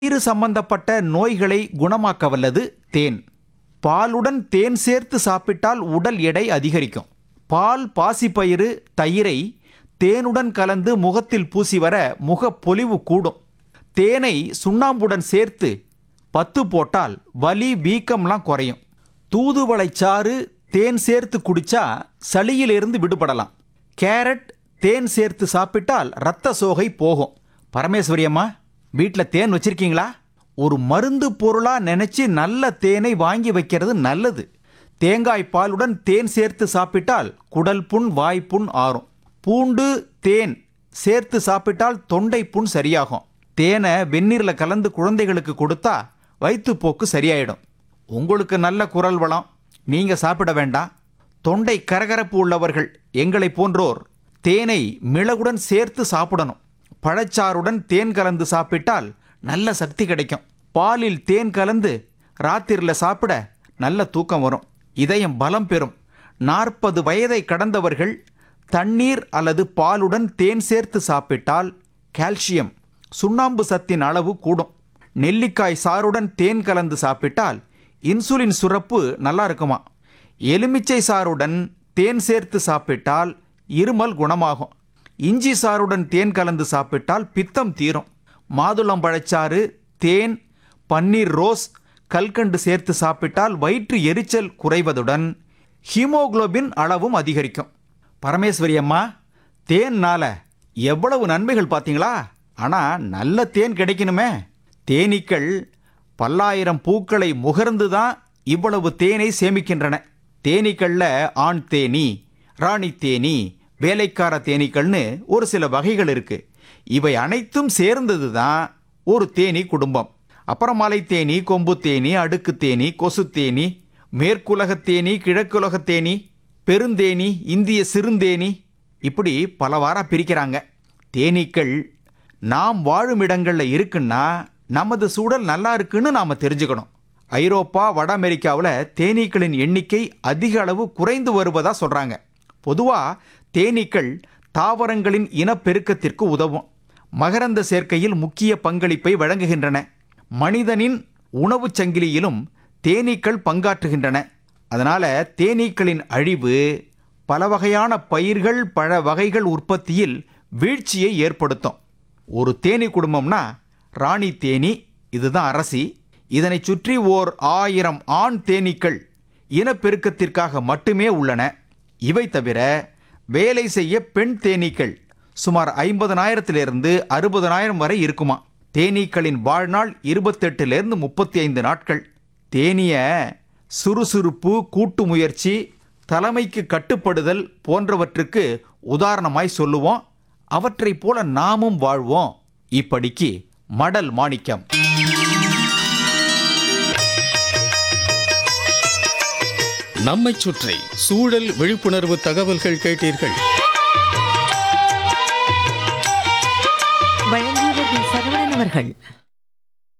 வயிறு சம்பந்தப்பட்ட நோய்களை குணமாக்க வல்லது தேன் பாலுடன் தேன் சேர்த்து சாப்பிட்டால் உடல் எடை அதிகரிக்கும் பால் பாசிப்பயிறு தயிரை தேனுடன் கலந்து முகத்தில் பூசி வர முகப்பொலிவு கூடும் தேனை சுண்ணாம்புடன் சேர்த்து பத்து போட்டால் வலி வீக்கம்லாம் குறையும் தூதுவளைச்சாறு தேன் சேர்த்து குடிச்சா சளியிலிருந்து விடுபடலாம் கேரட் தேன் சேர்த்து சாப்பிட்டால் இரத்த சோகை போகும் பரமேஸ்வரி அம்மா வீட்டில் தேன் வச்சிருக்கீங்களா ஒரு மருந்து பொருளா நினைச்சு நல்ல தேனை வாங்கி வைக்கிறது நல்லது தேங்காய் பாலுடன் தேன் சேர்த்து சாப்பிட்டால் குடல் புண் வாய்ப்புண் ஆறும் பூண்டு தேன் சேர்த்து சாப்பிட்டால் தொண்டை புண் சரியாகும் தேனை வெந்நீரில் கலந்து குழந்தைகளுக்கு கொடுத்தா வயிற்றுப்போக்கு சரியாயிடும் உங்களுக்கு நல்ல குரல் வளம் நீங்க சாப்பிட வேண்டாம் தொண்டை கரகரப்பு உள்ளவர்கள் எங்களை போன்றோர் தேனை மிளகுடன் சேர்த்து சாப்பிடணும் பழச்சாறுடன் தேன் கலந்து சாப்பிட்டால் நல்ல சக்தி கிடைக்கும் பாலில் தேன் கலந்து ராத்திரில சாப்பிட நல்ல தூக்கம் வரும் இதயம் பலம் பெறும் நாற்பது வயதை கடந்தவர்கள் தண்ணீர் அல்லது பாலுடன் தேன் சேர்த்து சாப்பிட்டால் கால்சியம் சுண்ணாம்பு சத்தின் அளவு கூடும் நெல்லிக்காய் சாறுடன் தேன் கலந்து சாப்பிட்டால் இன்சுலின் சுரப்பு நல்லா இருக்குமா எலுமிச்சை சாறுடன் தேன் சேர்த்து சாப்பிட்டால் இருமல் குணமாகும் இஞ்சி சாறுடன் தேன் கலந்து சாப்பிட்டால் பித்தம் தீரும் மாதுளம்பழச்சாறு தேன் பன்னீர் ரோஸ் கல்கண்டு சேர்த்து சாப்பிட்டால் வயிற்று எரிச்சல் குறைவதுடன் ஹீமோகுளோபின் அளவும் அதிகரிக்கும் பரமேஸ்வரி அம்மா தேன்னால எவ்வளவு நன்மைகள் பார்த்தீங்களா ஆனால் நல்ல தேன் கிடைக்கணுமே தேனீக்கள் பல்லாயிரம் பூக்களை முகர்ந்து தான் இவ்வளவு தேனை சேமிக்கின்றன தேனீக்கள்ல ஆண் தேனி ராணி தேனி வேலைக்கார தேனீக்கள்னு ஒரு சில வகைகள் இருக்கு இவை அனைத்தும் சேர்ந்தது தான் ஒரு தேனி குடும்பம் அப்புறம் மலை தேனி கொம்பு தேனி அடுக்கு தேனி கொசு தேனி மேற்குலக தேனி கிழக்குலக தேனி பெருந்தேனி இந்திய சிறுந்தேனி இப்படி பலவாரா பிரிக்கிறாங்க தேனீக்கள் நாம் வாழும் இடங்கள்ல இருக்குன்னா நமது சூழல் நல்லா இருக்குன்னு நாம தெரிஞ்சுக்கணும் ஐரோப்பா வட அமெரிக்காவில் தேனீக்களின் எண்ணிக்கை அதிக அளவு குறைந்து வருவதா சொல்றாங்க பொதுவா தேனீக்கள் தாவரங்களின் இனப்பெருக்கத்திற்கு உதவும் மகரந்த சேர்க்கையில் முக்கிய பங்களிப்பை வழங்குகின்றன மனிதனின் உணவுச் சங்கிலியிலும் தேனீக்கள் பங்காற்றுகின்றன அதனால தேனீக்களின் அழிவு பல வகையான பயிர்கள் பழ வகைகள் உற்பத்தியில் வீழ்ச்சியை ஏற்படுத்தும் ஒரு தேனீ குடும்பம்னா ராணி தேனி இதுதான் அரசி இதனை சுற்றி ஓர் ஆயிரம் ஆண் தேனீக்கள் இனப்பெருக்கத்திற்காக மட்டுமே உள்ளன இவை தவிர வேலை செய்ய பெண் தேனீக்கள் சுமார் ஐம்பதனாயிரத்திலிருந்து அறுபதனாயிரம் வரை இருக்குமா தேனீக்களின் வாழ்நாள் இருபத்தெட்டுலேருந்து முப்பத்தி ஐந்து நாட்கள் தேனிய சுறுசுறுப்பு கூட்டு முயற்சி தலைமைக்கு கட்டுப்படுதல் போன்றவற்றுக்கு உதாரணமாய் சொல்லுவோம் அவற்றைப் போல நாமும் வாழ்வோம் இப்படிக்கு மடல் மாணிக்கம் நம்மைச் சுற்றி சூழல் விழிப்புணர்வு தகவல்கள் கேட்டீர்கள் வழங்கியவர் வி. சரவணன் அவர்கள்